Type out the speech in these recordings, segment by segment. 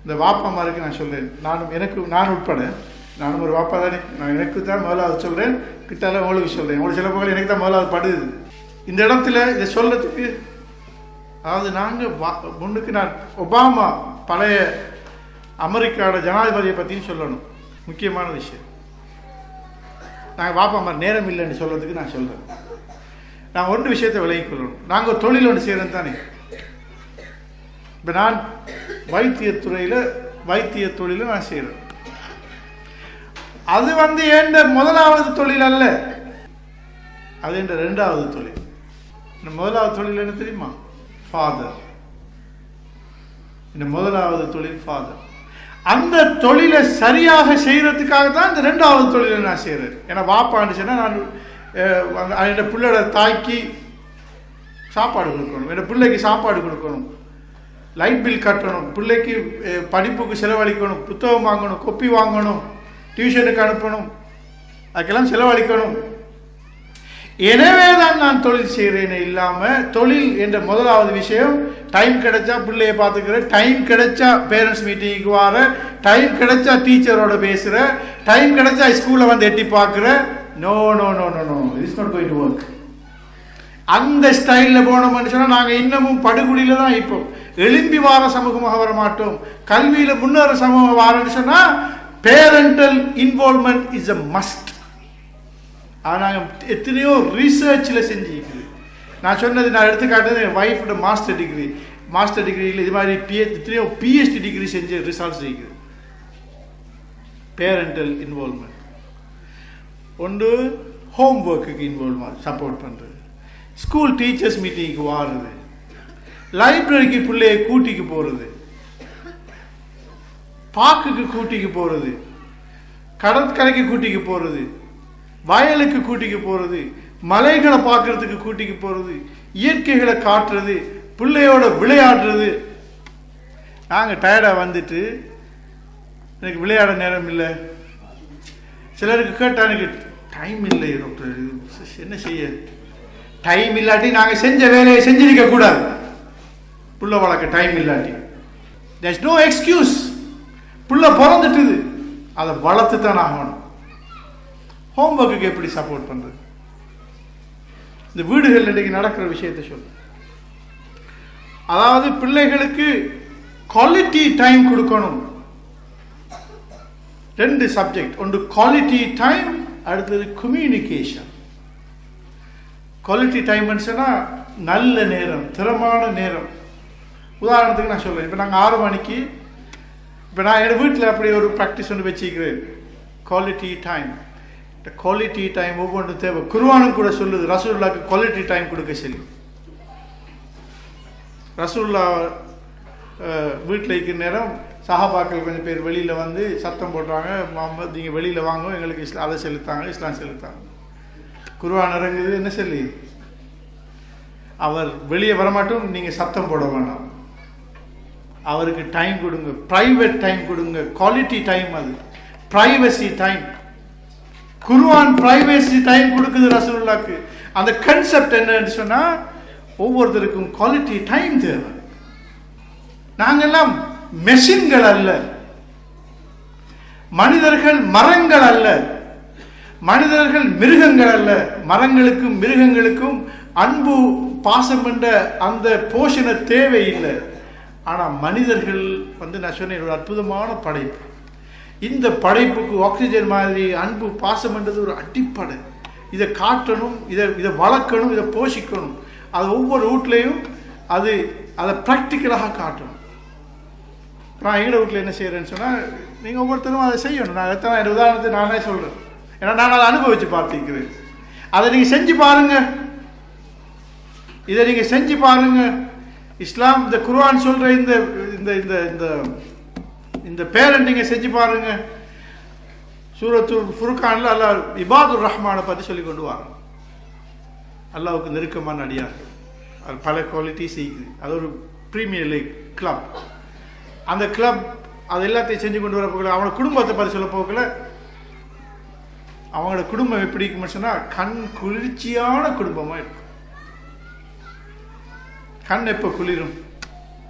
இந்த வாப்பாமாருக்கு நான் சொல்றேன் நானும் எனக்கு நான் உட்பட நானும் ஒரு வாப்பா தானே நான் எனக்கு தான் முதலாவது சொல்றேன் கிட்டால உங்களுக்கு சொல்றேன் உங்களுக்கு சில பக்கம் எனக்கு தான் முதலாவது படுது இந்த இடத்துல இதை சொல்றதுக்கு அதாவது நாங்கள் முன்னுக்கு நான் ஒபாமா பழைய அமெரிக்காவோட ஜனாதிபதியை பற்றியும் சொல்லணும் முக்கியமான விஷயம் நாங்கள் வாப்பாமா நேரம் இல்லைன்னு சொல்றதுக்கு நான் சொல்றேன் நான் ஒன்று விஷயத்தை விலகிக் கொள்ளணும் நாங்கள் ஒரு தொழில் ஒன்று செய்கிறோம் தானே இப்போ நான் வைத்தியத்துறையில் வைத்திய தொழில நான் செய்கிறேன் அது வந்து என்ற முதலாவது தொழில் அல்ல அது என்ற ரெண்டாவது தொழில் இந்த முதலாவது தொழில் என்ன தெரியுமா ஃபாதர் இந்த முதலாவது தொழில் ஃபாதர் அந்த தொழிலை சரியாக செய்யறதுக்காக தான் இந்த ரெண்டாவது தொழிலை நான் செய்கிறேன் ஏன்னா வாப்பான்னு சொன்னா நான் அஹ், என் பிள்ளையோட தாய்க்கு சாப்பாடு கொடுக்கணும் என் பிள்ளைக்கு சாப்பாடு கொடுக்கணும் லைட் பில் கட்டணும் பிள்ளைக்கு அஹ், படிப்புக்கு செலவழிக்கணும் புத்தகம் வாங்கணும் கொப்பி வாங்கணும் டியூஷனுக்கு அனுப்பணும் அதுக்கெல்லாம் செலவழிக்கணும் எனவே தான் நான் தொழில் செய்கிறேனே இல்லாம தொழில் என்ற முதலாவது விஷயம் டைம் கிடைச்சா பிள்ளைய பார்த்துக்கிறேன் டைம் கிடைச்சா பேரண்ட்ஸ் மீட்டிங்க்கு வர டைம் கிடைச்சா டீச்சரோட பேசுற டைம் கிடைச்சா ஸ்கூல்ல வந்து எட்டி பார்க்குற no no no no no it's not going to work அந்த ஸ்டைலில் போனோம்னு சொன்னால் நாங்கள் இன்னமும் படுகொலியில தான் இப்போ எழும்பி வார சமூகமாக வர மாட்டோம் கல்வியில் முன்னேற சமூகம் வாரன்னு சொன்னால் parental involvement is a must அது நாங்கள் எத்தனையோ ரிசர்ச்சில் செஞ்சுருக்குது நான் சொன்னது நான் எடுத்துக்காட்டுறது என் ஒய்ஃபோட மாஸ்டர் டிகிரி மாஸ்டர் டிகிரியில் இது மாதிரி பிஹெச் எத்தனையோ பிஹெச்டி டிகிரி செஞ்ச ரிசல்ட்ஸ் இருக்குது பேரண்டல் இன்வால்மெண்ட் ஒன்று ஹோம் ஒர்க்குக்கு இன்வால்வ் சப்போர்ட் பண்ணுறது ஸ்கூல் டீச்சர்ஸ் மீட்டிங்க்கு வாடுறது லைப்ரரிக்கு பிள்ளைய கூட்டிக்கு போகிறது பார்க்குக்கு கூட்டிக்கு போகிறது கடற்கரைக்கு கூட்டிக்கு போகிறது வயலுக்கு கூட்டிக்கு போகிறது மலைகளை பார்க்கறதுக்கு கூட்டிக்கு போகிறது இயற்கைகளை காட்டுறது பிள்ளையோட விளையாடுறது நாங்கள் டயர்டாக வந்துட்டு எனக்கு விளையாட நேரம் இல்லை சிலருக்கு கேட்டா எனக்கு டைம் இல்லை டாக்டர் இது என்ன செய்ய டைம் இல்லாட்டி நாங்கள் செஞ்ச வேலையை செஞ்சிருக்க கூடாது புள்ள வளர்க்க டைம் இல்லாட்டி தேர்ஸ் நோ எக்ஸ்கியூஸ் புள்ள பிறந்துட்டுது அதை வளர்த்து தான் ஆகணும் ஹோம்ஒர்க்குக்கு எப்படி சப்போர்ட் பண்றது இந்த வீடுகள் இன்றைக்கு நடக்கிற விஷயத்தை சொல்லு அதாவது பிள்ளைகளுக்கு குவாலிட்டி டைம் கொடுக்கணும் ரெண்டு சப்ஜெக்ட் ஒன்று குவாலிட்டி டைம் அடுத்தது கம்யூனிகேஷன் குவாலிட்டி டைம்னு சொன்னால் நல்ல நேரம் திறமான நேரம் உதாரணத்துக்கு நான் சொல்றேன் இப்போ நாங்கள் ஆறு மணிக்கு இப்போ நான் என் வீட்டில் அப்படி ஒரு ப்ராக்டிஸ் ஒன்று வச்சுக்கிறேன் குவாலிட்டி டைம் இந்த குவாலிட்டி டைம் ஒவ்வொன்றும் தேவை குருவானும் கூட சொல்லுது ரசூல்லாக்கு குவாலிட்டி டைம் கொடுக்க சொல்லி ரசூல்லா வீட்டில் இருக்கிற நேரம் சஹாபாக்கள் கொஞ்சம் பேர் வெளியில் வந்து சத்தம் போடுறாங்க முகமது நீங்கள் வெளியில் வாங்க எங்களுக்கு இஸ்லாம் அதை செலுத்தாங்க இஸ்லாம் செலுத்தாங்க குருவான் இறங்குது என்ன சொல்லி அவர் வெளியே வரமாட்டோம் நீங்கள் சத்தம் போட வேண்டாம் அவருக்கு டைம் கொடுங்க பிரைவேட் டைம் கொடுங்க குவாலிட்டி டைம் அது பிரைவசி டைம் குருவான் பிரைவசி டைம் கொடுக்குது ரசூலுல்லாக்கு அந்த கன்செப்ட் என்னன்னு சொன்னா ஒவ்வொருத்தருக்கும் குவாலிட்டி டைம் தேவை நாங்கெல்லாம் மெஷின்கள் அல்ல மனிதர்கள் மரங்கள் அல்ல மனிதர்கள் மிருகங்கள் அல்ல மரங்களுக்கும் மிருகங்களுக்கும் அன்பு பாசம் என்ற அந்த போஷண தேவை இல்லை ஆனா மனிதர்கள் வந்து நான் சொன்னேன் ஒரு அற்புதமான படைப்பு இந்த படைப்புக்கு ஆக்சிஜன் மாதிரி அன்பு பாசம்ன்றது ஒரு அடிப்படை இதை காட்டணும் இதை இதை வளர்க்கணும் இதை போஷிக்கணும் அது ஒவ்வொரு வீட்லேயும் அது அதை ப்ராக்டிக்கலாக காட்டணும் நான் எங்கள் வீட்டில் என்ன செய்கிறேன்னு சொன்னால் நீங்கள் ஒவ்வொருத்தரும் அதை செய்யணும் நான் எத்தனை என் உதாரணத்தை நானே சொல்கிறேன் ஏன்னா நான் அதை அனுபவித்து பார்த்திருக்கிறேன் அதை நீங்கள் செஞ்சு பாருங்க இதை நீங்கள் செஞ்சு பாருங்க இஸ்லாம் இந்த குர்ஆன் சொல்கிற இந்த இந்த இந்த இந்த இந்த பேரண்டிங்கை செஞ்சு பாருங்க சூரத்து ஃபுர்கானில் அல்லாஹ் இபாதுர் ரஹ்மானை பற்றி சொல்லி கொண்டு வரோம் அல்லாவுக்கு நெருக்கமான அடியார் அது பல குவாலிட்டிஸ் இருக்குது அது ஒரு ப்ரீமியர் லீக் கிளப் அந்த கிளப் அது எல்லாத்தையும் செஞ்சு கொண்டு வர போகல அவனோட குடும்பத்தை பற்றி சொல்ல போகல அவங்களோட குடும்பம் எப்படி இருக்குன்னு சொன்னால் கண் குளிர்ச்சியான குடும்பமாக இருக்கும் கண் எப்போ குளிரும்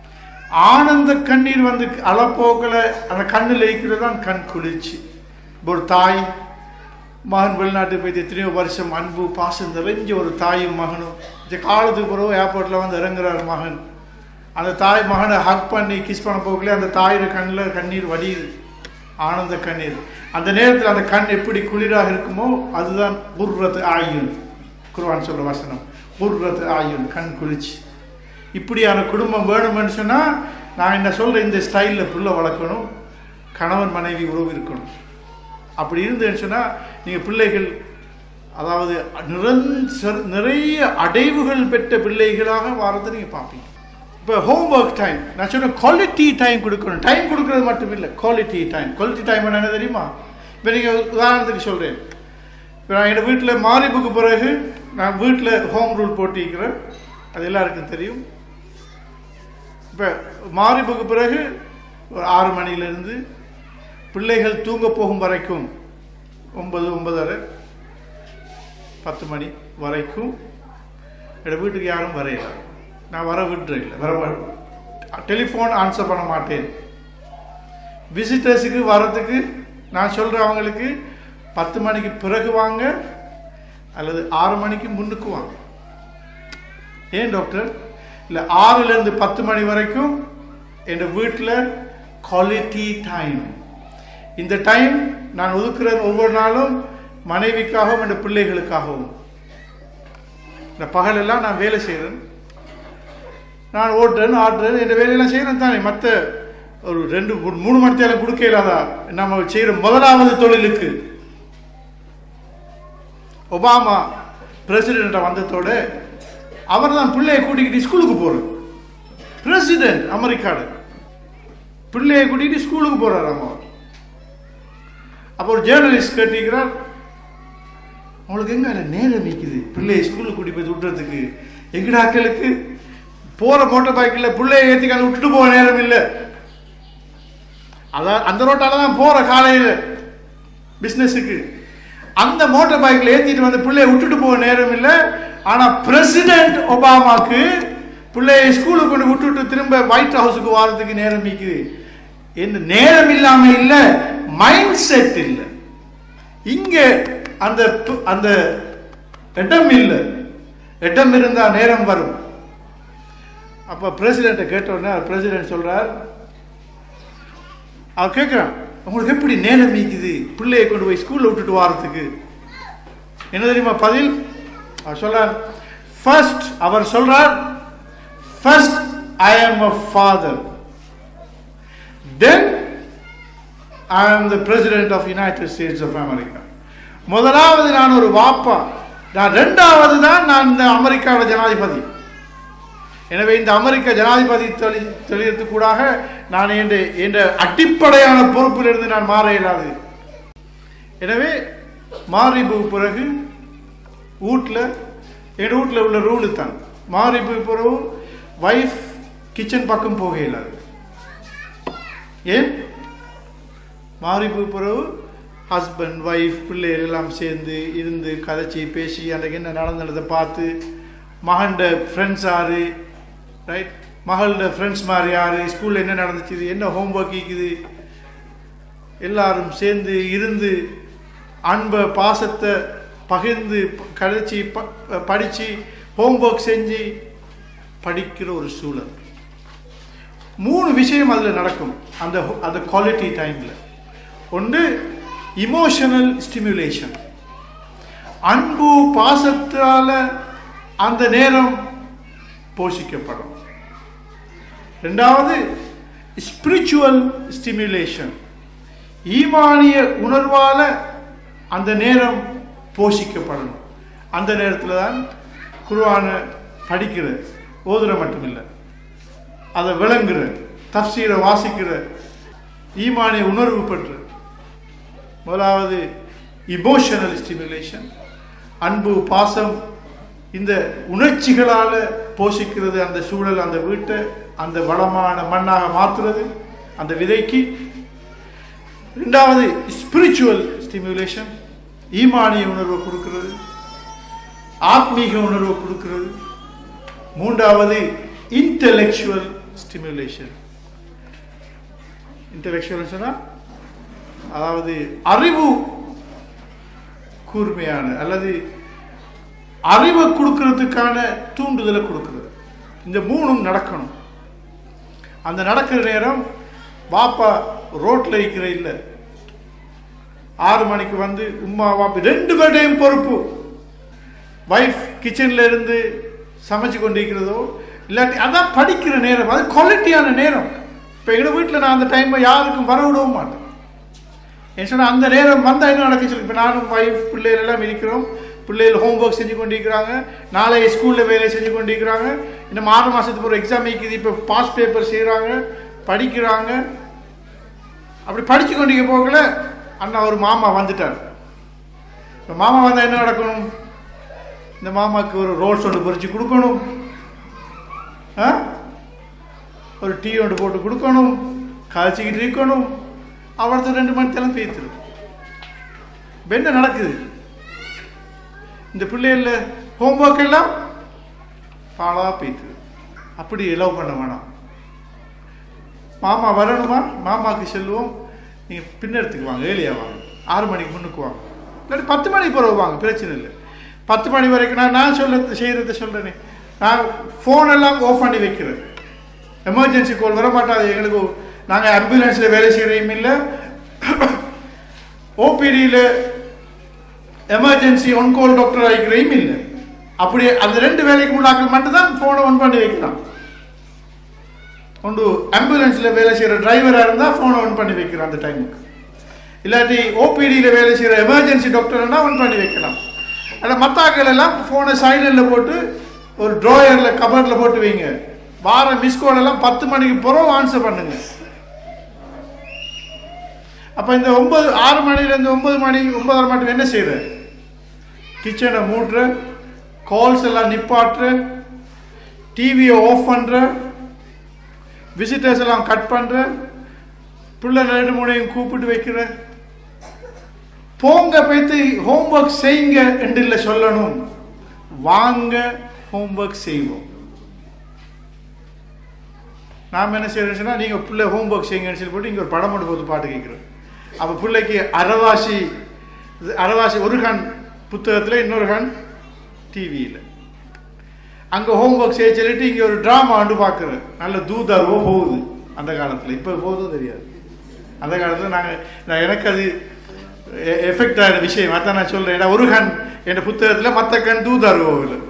ஆனந்த கண்ணீர் வந்து அளப்போக்கில் அந்த கண்ணில் இருக்கிறது தான் கண் குளிர்ச்சி இப்ப ஒரு தாய் மகன் வெளிநாட்டுக்கு போய் எத்தனையோ வருஷம் அன்பு பாசம் நிறைஞ்ச ஒரு தாயும் மகனும் இந்த காலத்துக்கு பிறகு ஏர்போர்ட்டில் வந்து இறங்குறார் மகன் அந்த தாய் மகனை ஹக் பண்ணி கிஸ் பண்ண போகல அந்த தாயோட கண்ணில் கண்ணீர் வடியுது ஆனந்த கண்ணீர் அந்த நேரத்தில் அந்த கண் எப்படி குளிராக இருக்குமோ அதுதான் குர்ரத்து ஆயுன் குர்ஆன் சொல்ற வசனம் குர்ரத்து ஆயுன் கண் குளிர்ச்சி இப்படியான குடும்பம் வேணும்னு சொன்னால் நான் என்ன சொல்ற இந்த ஸ்டைலில் புள்ள வளர்க்கணும் கணவன் மனைவி உறவு இருக்கணும் அப்படி இருந்தேன்னு சொன்னால் நீங்கள் பிள்ளைகள் அதாவது நிரந்தர நிறைய அடைவுகள் பெற்ற பிள்ளைகளாக வாரத்தை நீங்கள் பார்ப்பீங்க இப்போ ஹோம்ஒர்க் டைம் நான் சொன்ன குவாலிட்டி டைம் கொடுக்கணும் டைம் கொடுக்கறது மட்டும் இல்லை குவாலிட்டி டைம் குவாலிட்டி டைம் என்ன தெரியுமா இப்போ நீங்கள் உதாரணத்துக்கு சொல்கிறேன் இப்போ நான் என் வீட்டில் மாரிப்புக்கு பிறகு நான் வீட்டில் ஹோம் ரூல் போட்டிருக்கிறேன் அது எல்லாருக்கும் தெரியும் இப்போ மாரிப்புக்கு பிறகு ஒரு ஆறு மணிலேருந்து பிள்ளைகள் தூங்க போகும் வரைக்கும் ஒன்பது ஒன்பதரை பத்து மணி வரைக்கும் என்னோட வீட்டுக்கு யாரும் வரையல நான் வர விட்டுறேன் இல்லை வர டெலிஃபோன் ஆன்சர் பண்ண மாட்டேன் விசிட்டர்ஸுக்கு வரதுக்கு நான் சொல்கிறேன் அவங்களுக்கு பத்து மணிக்கு பிறகு வாங்க அல்லது ஆறு மணிக்கு முன்னுக்கு வாங்க ஏன் டாக்டர் இல்லை ஆறுலேருந்து பத்து மணி வரைக்கும் என் வீட்டில் குவாலிட்டி டைம் இந்த டைம் நான் ஒதுக்குறது ஒவ்வொரு நாளும் மனைவிக்காகவும் என் பிள்ளைகளுக்காகவும் இந்த பகலெல்லாம் நான் வேலை செய்கிறேன் நான் ஓட்டுறேன் ஆட்டுறேன் இந்த வேலையெல்லாம் செய்கிறேன் தானே மற்ற ஒரு ரெண்டு ஒரு மூணு மணி நேரம் கொடுக்க இல்லாதா நம்ம செய்கிற முதலாவது தொழிலுக்கு ஒபாமா பிரசிடெண்ட்டை வந்ததோட அவர் தான் பிள்ளையை கூட்டிக்கிட்டு ஸ்கூலுக்கு போகிறார் பிரசிடென்ட் அமெரிக்காடு பிள்ளையை கூட்டிகிட்டு ஸ்கூலுக்கு போகிறார் அம்மா அப்போ ஒரு ஜேர்னலிஸ்ட் கேட்டிருக்கிறார் அவங்களுக்கு எங்க அதில் நேரம் வைக்குது பிள்ளையை ஸ்கூலுக்கு கூட்டி போய் விட்டுறதுக்கு எங்கடாக்களுக்கு போகிற மோட்டர் பைக்கில் பிள்ளையை ஏற்றிக்காந்து விட்டுட்டு போக நேரம் இல்லை அதான் அந்த ரோட்டால தான் போகிற காலையில் பிஸ்னஸுக்கு அந்த மோட்டார் பைக்கில் ஏற்றிட்டு வந்து பிள்ளையை விட்டுட்டு போக நேரம் இல்லை ஆனால் பிரசிடென்ட் ஒபாமாக்கு பிள்ளையை ஸ்கூலுக்கு கொண்டு விட்டுட்டு திரும்ப ஒயிட் ஹவுஸுக்கு வாரத்துக்கு நேரம் மிக்குது என்ன நேரம் இல்லாம இல்ல மைண்ட் செட் இல்லை இங்க அந்த அந்த இடம் இல்லை இடம் இருந்தா நேரம் வரும் அப்ப பிரசிடென்ட்டை கேட்டோடனே பிரசிடென்ட் சொல்றார் அவர் கேட்கிறான் உங்களுக்கு எப்படி நேரம் மீக்குது பிள்ளையை கொண்டு போய் ஸ்கூல்ல விட்டுட்டு வாரத்துக்கு என்ன தெரியுமா பதில் அவர் சொல்றார் ஃபர்ஸ்ட் அவர் சொல்றார் ஃபர்ஸ்ட் ஐ ஆம் a father then I am the president of United States of America முதலாவது நான் ஒரு வாப்பா நான் ரெண்டாவது தான் நான் இந்த அமெரிக்காவோட ஜனாதிபதி எனவே இந்த அமெரிக்க ஜனாதிபதி தொழி தொழிலத்துக்கூடாக நான் என்ற என்ற அடிப்படையான பொறுப்பிலிருந்து நான் மாற இயலாது எனவே மாறிபு பிறகு வீட்டில் என் வீட்டில் உள்ள ரூலு தான் மாறிபு பிறகு வைஃப் கிச்சன் பக்கம் போக இயலாது ஏன் மாறிபு பிறகு ஹஸ்பண்ட் ஒய்ஃப் பிள்ளைகள் எல்லாம் சேர்ந்து இருந்து கதைச்சி பேசி அன்றைக்கு என்ன நடந்ததை பார்த்து மகன்ட ஃப்ரெண்ட்ஸ் யாரு ரைட் மகளோட ஃப்ரெண்ட்ஸ் மாதிரி யாரு ஸ்கூலில் என்ன நடந்துச்சு இது என்ன ஹோம்ஒர்க் இருக்குது எல்லாரும் சேர்ந்து இருந்து அன்பை பாசத்தை பகிர்ந்து கதைச்சி படித்து ஹோம்ஒர்க் செஞ்சு படிக்கிற ஒரு சூழல் மூணு விஷயம் அதில் நடக்கும் அந்த அந்த குவாலிட்டி டைமில் ஒன்று இமோஷனல் ஸ்டிமுலேஷன் அன்பு பாசத்தால் அந்த நேரம் போஷிக்கப்படும் ரெண்டாவது ஸ்பிரிச்சுவல் ஸ்டிமுலேஷன் ஈமானிய உணர்வால அந்த நேரம் போஷிக்கப்படணும் அந்த நேரத்தில் தான் குருவான படிக்கிற ஓதுற மட்டுமில்லை அதை விளங்குற தப்சீரை வாசிக்கிற ஈமானிய உணர்வு பெற்று முதலாவது இமோஷனல் ஸ்டிமுலேஷன் அன்பு பாசம் இந்த உணர்ச்சிகளால் போஷிக்கிறது அந்த சூழல் அந்த வீட்டை அந்த வளமான மண்ணாக மாற்றுறது அந்த விதைக்கு ரெண்டாவது ஸ்பிரிச்சுவல் ஸ்டிமுலேஷன் ஈமானிய உணர்வை கொடுக்கிறது ஆத்மீக உணர்வை கொடுக்கிறது மூன்றாவது இன்டலெக்சுவல் ஸ்டிமுலேஷன் இன்டலெக்சுவல் சொன்னா அதாவது அறிவு கூர்மையான அல்லது அறிவை கொடுக்கறதுக்கான தூண்டுதலை கொடுக்கிறது இந்த மூணும் நடக்கணும் அந்த நடக்கிற நேரம் பாப்பா ரோட்ல இருக்கிற இல்லை ஆறு மணிக்கு வந்து உமா வாப்பி ரெண்டு பேருடையும் பொறுப்பு வைஃப் கிச்சன்ல இருந்து சமைச்சு கொண்டிருக்கிறதோ இல்லாட்டி அதான் படிக்கிற நேரம் அது குவாலிட்டியான நேரம் இப்போ எங்கள் வீட்டில் நான் அந்த டைமை யாருக்கும் வர விடவும் மாட்டேன் ஏன் சொன்னால் அந்த நேரம் வந்தால் என்ன நடக்க சொல்லி இப்போ நானும் வைஃப் பிள்ளைகள் எல்லாம் இருக்கிறோம் பிள்ளைகள் ஹோம்ஒர்க் செஞ்சு கொண்டிருக்கிறாங்க நாளைய ஸ்கூலில் வேலை செஞ்சு கொண்டிருக்கிறாங்க இன்னும் ஆறு மாதத்துக்கு ஒரு எக்ஸாம் இருக்குது இப்போ பாஸ் பேப்பர் செய்கிறாங்க படிக்கிறாங்க அப்படி படிச்சு கொண்டிருக்க போகல அண்ணா ஒரு மாமா வந்துட்டார் இந்த மாமா வந்தால் என்ன நடக்கணும் இந்த மாமாவுக்கு ஒரு ரோல்ஸ் ஒன்று பொறிச்சு கொடுக்கணும் ஆ ஒரு டீ ஒன்று போட்டு கொடுக்கணும் காய்ச்சிக்கிட்டு இருக்கணும் அவரது ரெண்டு மணி தேலம் பேத்துரும் இப்ப என்ன நடக்குது இந்த பிள்ளைகள ஹோம்ஒர்க் எல்லாம் பாலா பேத்துது அப்படி எலவ் பண்ண வேணாம் மாமா வரணுமா மாமாவுக்கு செல்லுவோம் நீங்கள் பின்னெடுத்துக்கு வாங்க ஏழியா வாங்க ஆறு மணிக்கு முன்னுக்கு வாங்க இல்லாட்டி பத்து மணிக்கு பிறகு வாங்க பிரச்சனை இல்லை பத்து மணி வரைக்கும் நான் நான் சொல்ல செய்கிறத சொல்கிறேனே நான் ஃபோன் எல்லாம் ஆஃப் பண்ணி வைக்கிறேன் எமர்ஜென்சி கால் வர மாட்டாது எங்களுக்கு நாங்கள் ஆம்புலன்ஸில் வேலை செய்கிறதையும் இல்லை ஓபிடியில் எமர்ஜென்சி ஒன் கால் டாக்டர் ஆகிக்கிறதையும் இல்லை அப்படி அந்த ரெண்டு வேலைக்கு உள்ளாக்கள் மட்டும்தான் ஃபோனை ஒன் பண்ணி வைக்கலாம் ஒன்று ஆம்புலன்ஸில் வேலை செய்கிற டிரைவராக இருந்தால் ஃபோனை ஒன் பண்ணி வைக்கிறோம் அந்த டைமுக்கு இல்லாட்டி ஓபிடியில் வேலை செய்கிற எமர்ஜென்சி டாக்டர்னா ஒன் பண்ணி வைக்கலாம் அதில் மத்தாக்கள் எல்லாம் ஃபோனை சைலண்டில் போட்டு ஒரு ட்ராயரில் கபரில் போட்டு வைங்க வார மிஸ் கால் எல்லாம் பத்து மணிக்கு பிறகு ஆன்சர் பண்ணுங்க அப்போ இந்த ஒன்பது ஆறு மணிலேருந்து ஒன்பது மணி ஒன்பதரை மட்டும் என்ன செய்கிற கிச்சனை மூடுற கால்ஸ் எல்லாம் நிப்பாட்டுற டிவியை ஆஃப் பண்ணுற விசிட்டர்ஸ் எல்லாம் கட் பண்ணுற பிள்ளை ரெண்டு மூணையும் கூப்பிட்டு வைக்கிற போங்க போய்த்து ஹோம்ஒர்க் செய்யுங்க என்று இல்லை சொல்லணும் வாங்க ஹோம்ஒர்க் செய்வோம் நாம் என்ன செய்யறோம்னு சொன்னால் நீங்கள் பிள்ளை ஹோம்ஒர்க் செய்யுங்கன்னு சொல்லி போட்டு இங்கே ஒரு படம் போட்டு போட்டு பாட்டு கேட்குறோம் அப்போ பிள்ளைக்கு அறவாசி இது அறவாசி ஒரு கண் புத்தகத்தில் இன்னொரு கண் டிவியில் அங்கே ஹோம்ஒர்க் செய்ய சொல்லிட்டு இங்கே ஒரு ட்ராமா வந்து பார்க்குறேன் நல்ல தூதார்வோ போகுது அந்த காலத்தில் இப்போ போகுதும் தெரியாது அந்த காலத்தில் நாங்கள் நான் எனக்கு அது எஃபெக்ட் ஆகிற விஷயம் அதான் நான் சொல்கிறேன் ஏன்னா ஒரு கண் என் புத்தகத்தில் மற்ற கண் தூதார்வோ இல்லை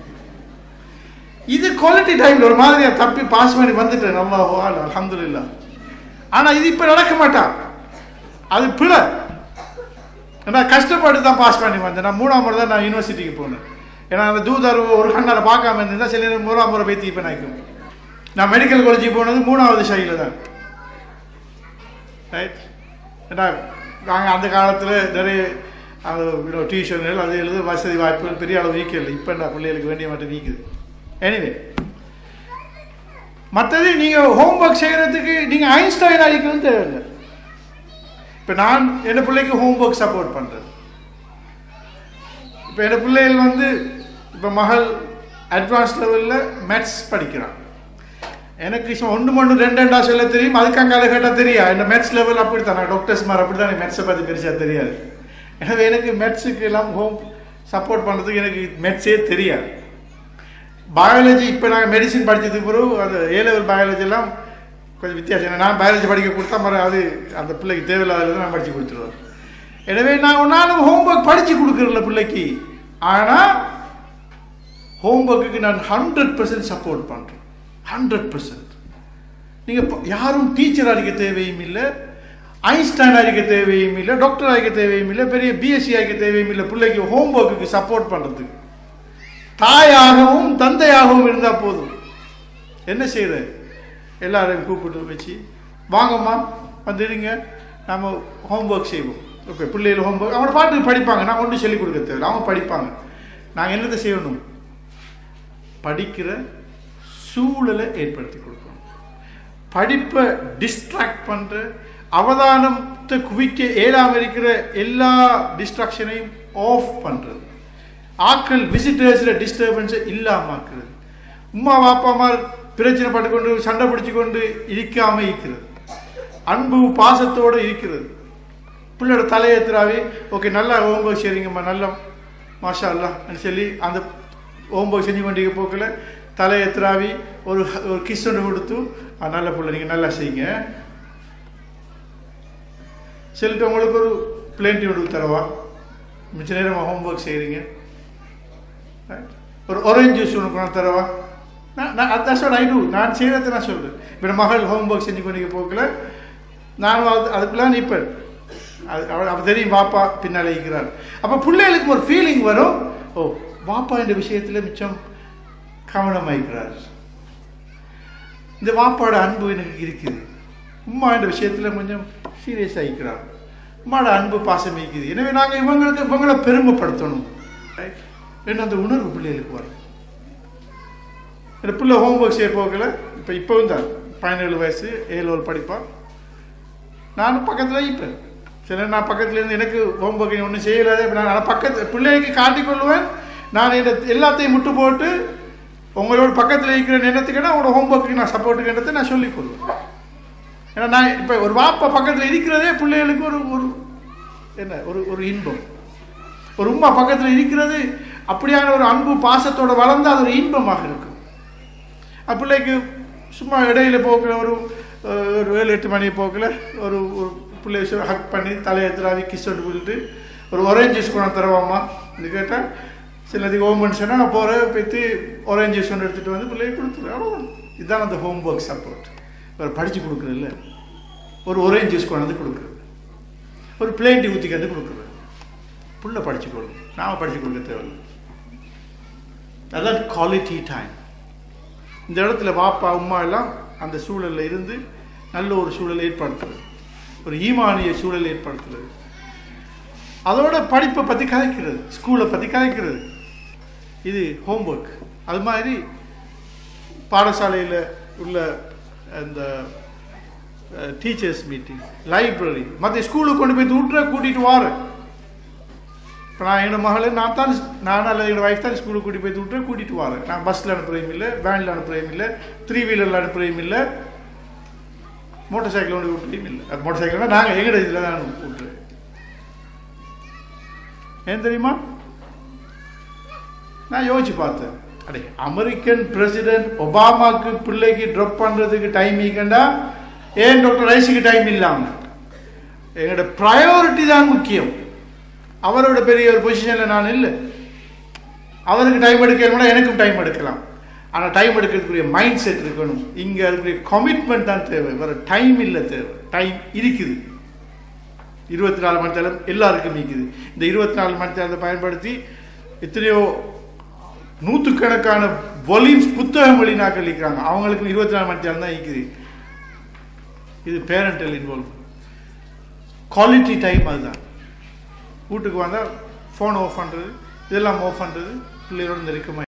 இது குவாலிட்டி டைமில் ஒரு மாதிரியா தப்பி பாஸ் பண்ணி வந்துட்டேன் நல்லா அலமதுல்லா ஆனால் இது இப்போ நடக்க மாட்டான் அது பிழை நான் கஷ்டப்பட்டு தான் பாஸ் பண்ணி வந்தேன் நான் மூணாம் முறை தான் நான் யூனிவர்சிட்டிக்கு போனேன் ஏன்னா அந்த தூதர் ஒரு கண்ணால் பார்க்காம இருந்திருந்தா சில நேரம் மூணாம் முறை பேத்தி இப்போ நினைக்கும் நான் மெடிக்கல் காலேஜுக்கு போனது மூணாவது ஷையில் தான் ரைட் ஏன்னா நாங்கள் அந்த காலத்தில் நிறைய அந்த டியூஷன்கள் அது எழுத வசதி வாய்ப்புகள் பெரிய அளவு வீக்கல இப்போ நான் பிள்ளைகளுக்கு வேண்டிய மட்டும் வீக்குது எனிவே மற்றது நீங்கள் ஹோம்ஒர்க் செய்கிறதுக்கு நீங்கள் ஐன்ஸ்டைன் ஆகிக்கணும் தேவையில்லை இப்போ நான் என் பிள்ளைக்கு ஹோம்ஒர்க் சப்போர்ட் பண்ணுறது இப்போ என் பிள்ளைகள் வந்து இப்போ மகள் அட்வான்ஸ் லெவலில் மேத்ஸ் படிக்கிறான் எனக்கு ஒன்று மொன்று ரெண்டு ரெண்டா சொல்ல தெரியும் அதுக்கு அங்கால கேட்டால் தெரியா இந்த மேத்ஸ் லெவல் அப்படி தான் டாக்டர்ஸ் மாதிரி அப்படி தான் மேத்ஸை பற்றி பெருசாக தெரியாது எனவே எனக்கு மேத்ஸுக்கு எல்லாம் ஹோம் சப்போர்ட் பண்ணுறதுக்கு எனக்கு மேத்ஸே தெரியாது பயாலஜி இப்போ நாங்கள் மெடிசின் படித்ததுக்கு பிறகு அது ஏ லெவல் பயாலஜி எல்லாம் கொஞ்சம் வித்தியாசம் நான் பயாலஜி படிக்க கொடுத்தா மறு அது அந்த பிள்ளைக்கு தேவையில்லாத நான் படித்து கொடுத்துருவேன் எனவே நான் ஒன்றாலும் ஹோம்ஒர்க் படித்து கொடுக்குறல பிள்ளைக்கு ஆனால் ஹோம்ஒர்க்குக்கு நான் ஹண்ட்ரட் பர்சன்ட் சப்போர்ட் பண்ணுறேன் ஹண்ட்ரட் பர்சன்ட் நீங்கள் யாரும் டீச்சர் அடிக்க தேவையும் இல்லை ஐன்ஸ்டைன் அடிக்க தேவையும் இல்லை டாக்டர் அடிக்க தேவையும் இல்லை பெரிய பிஎஸ்சி அடிக்க தேவையும் இல்லை பிள்ளைக்கு ஹோம்ஒர்க்குக்கு சப்போர்ட் பண்ணுறதுக்கு தாயாகவும் தந்தையாகவும் இருந்தால் போதும் என்ன செய்கிற எல்லாரையும் கூப்பிட்டு வச்சு வாங்கம்மா வந்துடுங்க நம்ம ஹோம்ஒர்க் செய்வோம் ஓகே பிள்ளைகள் ஹோம்ஒர்க் அவங்க பாட்டுக்கு படிப்பாங்க நான் ஒன்றும் சொல்லிக் கொடுக்க தேவை அவங்க படிப்பாங்க நாங்கள் என்னத்தை செய்யணும் படிக்கிற சூழலை ஏற்படுத்தி கொடுக்கணும் படிப்பை டிஸ்ட்ராக்ட் பண்ணுற அவதானத்தை குவிக்க இயலாமல் இருக்கிற எல்லா டிஸ்ட்ராக்ஷனையும் ஆஃப் பண்ணுறது ஆக்கள் விசிட்டர்ஸில் டிஸ்டர்பன்ஸை இல்லாமல் ஆக்குறது உமா வாப்பாமார் பிரச்சனை பட்டுக்கொண்டு சண்டை பிடிச்சு கொண்டு இருக்காம இருக்கிறது அன்பு பாசத்தோடு இருக்கிறது பிள்ளையோட தலையேத்துறாவே ஓகே நல்லா ஹோம்ஒர்க் செய்றீங்கம்மா நல்லா மாஷா அல்லாஹ்னு சொல்லி அந்த ஹோம்ஒர்க் செஞ்சு கொண்டிருக்க போக்கில் தலையேத்துறாவி ஒரு ஒரு கிஸ் ஒன்று கொடுத்து "ஆ, நல்ல பிள்ளை நீங்கள் நல்லா செய்யுங்க சொல்லிட்டு உங்களுக்கு ஒரு பிளேண்டி ஒன்று தரவா மிச்ச நேரம் ஹோம்ஒர்க் செய்கிறீங்க ஒரு ஆரஞ்சு ஜூஸ் ஒன்று கொண்டு தரவா நான் நான் அதான் சொல்ல ஐ டூ நான் செய்கிறத நான் சொல்கிறேன் இப்போ மகள் ஹோம்ஒர்க் செஞ்சு கொண்டு போக்கில் நானும் அது அதுக்குள்ளே நிற்பேன் அது அவள் அவள் தெரியும் வாப்பா பின்னால் இருக்கிறார் அப்போ பிள்ளைகளுக்கு ஒரு ஃபீலிங் வரும் ஓ வாப்பா இந்த விஷயத்தில் மிச்சம் கவனமாயிருக்கிறார் இந்த வாப்பாட அன்பு எனக்கு இருக்குது உம்மா இந்த விஷயத்தில் கொஞ்சம் சீரியஸ் ஆகிக்கிறார் உம்மாட அன்பு பாசம் இருக்குது எனவே நாங்கள் இவங்களுக்கு இவங்களை பெருமைப்படுத்தணும் Right? என்ன அந்த உணர்வு பிள்ளைகளுக்கு வரும் இந்த பிள்ளை ஹோம்ஒர்க் செய்ய போகல இப்போ இப்போவும் தான் பதினேழு வயசு ஏழு படிப்பான் நானும் பக்கத்தில் இருப்பேன் சில நான் பக்கத்தில் இருந்து எனக்கு ஹோம்ஒர்க் ஒன்றும் செய்யலாதே இப்ப நான் பக்கத்து பிள்ளைக்கு காட்டிக்கொள்வேன் நான் இதை எல்லாத்தையும் முட்டு போட்டு உங்களோட பக்கத்தில் இருக்கிற எண்ணத்துக்குன்னா உங்களோட ஹோம்ஒர்க்கு நான் சப்போர்ட்டுக்கு நான் சொல்லிக் கொள்வேன் ஏன்னா நான் இப்போ ஒரு வாப்பா பக்கத்தில் இருக்கிறதே பிள்ளைகளுக்கு ஒரு ஒரு என்ன ஒரு ஒரு இன்பம் ஒரு உம்மா பக்கத்தில் இருக்கிறது அப்படியான ஒரு அன்பு பாசத்தோட வளர்ந்து அது ஒரு இன்பமாக இருக்கும் அது பிள்ளைக்கு சும்மா இடையில போக்கில் ஒரு அஹ், ஒரு ஏழு எட்டு மணி போக்கில் ஒரு ஒரு பிள்ளைய ஹக் பண்ணி தலையெத்துறாவி கிஸ் விட்டு விட்டுட்டு ஒரு ஒரேஞ்ச் ஜூஸ் கொண்டு தருவாம்மா இது கேட்டால் சிலதுக்கு ஹோம் சொன்னால் நான் போகிறேன் போய்த்து ஒரேஞ்ச் ஜூஸ் ஒன்று எடுத்துகிட்டு வந்து பிள்ளைய கொடுத்துருவேன் அவ்வளோதான் இதுதான் அந்த ஹோம் ஒர்க் சப்போர்ட் ஒரு படித்து கொடுக்குறதில்ல ஒரு ஒரேஞ்ச் ஜூஸ் கொண்டு வந்து கொடுக்குறது ஒரு பிளேன் டீ ஊற்றி வந்து கொடுக்குறது புள்ள படிச்சு கொடுக்கும் நாம படிச்சு கொடுக்க தேவையில்லை அதான் குவாலிட்டி டைம் இந்த இடத்துல வாப்பா அம்மா எல்லாம் அந்த சூழல்ல இருந்து நல்ல ஒரு சூழலை ஏற்படுத்துறது ஒரு ஈமானிய சூழலை ஏற்படுத்துறது அதோட படிப்பை பற்றி கதைக்கிறது ஸ்கூலை பற்றி கதைக்கிறது இது ஹோம்ஒர்க் அது மாதிரி பாடசாலையில் உள்ள அந்த டீச்சர்ஸ் மீட்டிங் லைப்ரரி மற்ற ஸ்கூலுக்கு கொண்டு போய் விட்டுற கூட்டிகிட்டு வாரேன் இப்போ நான் என்னோட மகளை நான் தான் நான் அல்லது என்னோட ஒய்ஃப் தான் ஸ்கூலுக்கு கூட்டி போய் விட்டு கூட்டிகிட்டு வரேன் நான் பஸ்ஸில் அனுப்புறையும் இல்லை வேனில் அனுப்புறையும் இல்லை த்ரீ வீலரில் அனுப்புறையும் இல்லை மோட்டார் சைக்கிள் ஒன்று விட்டுறையும் இல்லை அது மோட்டார் சைக்கிள்னா நாங்கள் எங்கட இதில் தான் விட்டுறேன் ஏன் தெரியுமா நான் யோசிச்சு பார்த்தேன் அடே அமெரிக்கன் பிரசிடென்ட் ஒபாமாக்கு பிள்ளைக்கு ட்ராப் பண்ணுறதுக்கு டைம் இருக்கண்டா ஏன் டாக்டர் ரைஸுக்கு டைம் இல்லாம எங்களோட ப்ரையாரிட்டி தான் முக்கியம் அவரோட பெரிய ஒரு பொசிஷனில் நான் இல்லை அவருக்கு டைம் எடுக்கணும்னா எனக்கும் டைம் எடுக்கலாம் ஆனால் டைம் எடுக்கிறதுக்குரிய மைண்ட் செட் இருக்கணும் இங்கே அதுக்குரிய கமிட்மெண்ட் தான் தேவை வேறு டைம் இல்லை தேவை டைம் இருக்குது இருபத்தி நாலு மணி நேரம் எல்லாருக்கும் இருக்குது இந்த இருபத்தி நாலு மணி நேரத்தை பயன்படுத்தி எத்தனையோ நூற்றுக்கணக்கான வால்யூம்ஸ் புத்தகம் வெளிநாக்கள் இருக்கிறாங்க அவங்களுக்கு இருபத்தி நாலு மணி நேரம் தான் இருக்குது இது பேரண்டல் இன்வால்வ் குவாலிட்டி டைம் அதுதான் வீட்டுக்கு வந்தால் ஃபோன் ஆஃப் பண்ணுறது இதெல்லாம் ஆஃப் பண்ணுறது பிள்ளைகளோட நெருக்கமாக